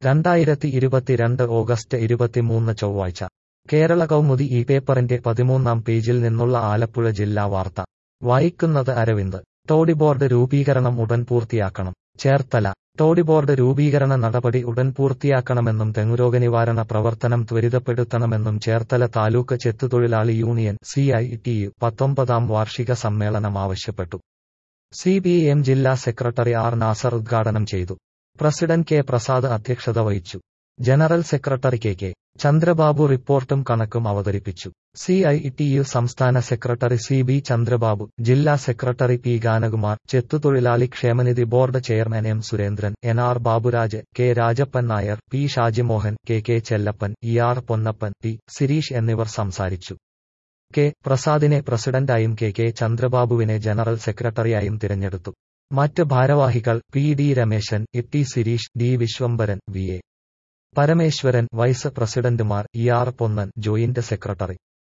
രണ്ടായിരത്തി ഇരുപത്തിരണ്ട് ഓഗസ്റ്റ് ഇരുപത്തിമൂന്ന് ചൊവ്വാഴ്ച കേരള കൗമുദി ഈ പേപ്പറിന്റെ പതിമൂന്നാം പേജിൽ നിന്നുള്ള ആലപ്പുഴ ജില്ലാ വാർത്ത വായിക്കുന്നത് അരവിന്ദ് ടോഡി ബോർഡ് രൂപീകരണം ഉടൻ പൂർത്തിയാക്കണം ചേർത്തല ടോഡി ബോർഡ് രൂപീകരണ നടപടി ഉടൻ പൂർത്തിയാക്കണമെന്നും തെങ്ങുരോഗ നിവാരണ പ്രവർത്തനം ത്വരിതപ്പെടുത്തണമെന്നും ചേർത്തല താലൂക്ക് ചെത്തുതൊഴിലാളി union C I T U പത്തൊമ്പതാം വാർഷിക സമ്മേളനം ആവശ്യപ്പെട്ടു സി പി എം ജില്ലാ സെക്രട്ടറി ആർ നാസർ ഉദ്ഘാടനം ചെയ്തു പ്രസിഡന്റ് കെ പ്രസാദ് അധ്യക്ഷത വഹിച്ചു general secretary K K Chandrababu റിപ്പോർട്ടും കണക്കും അവതരിപ്പിച്ചു സി ഐ ടി യു സംസ്ഥാന സെക്രട്ടറി സി ബി ചന്ദ്രബാബു ജില്ലാ സെക്രട്ടറി പി ഗാനകുമാർ ചെത്തുതൊഴിലാളി ക്ഷേമനിധി board chairman M Surendran N R Baburaj K Rajappan Nair P Shajimohan K K Chellappan E R Ponnappan T Sireesh എന്നിവർ സംസാരിച്ചു കെ പ്രസാദിനെ പ്രസിഡന്റായും കെ കെ ചന്ദ്രബാബുവിനെ ജനറൽ സെക്രട്ടറിയായും തിരഞ്ഞെടുത്തു മറ്റ് ഭാരവാഹികൾ P D Rameshan E T Sireesh D Viswambharan V A Parameswaran vice പ്രസിഡന്റുമാർ E R Ponnan joint secretary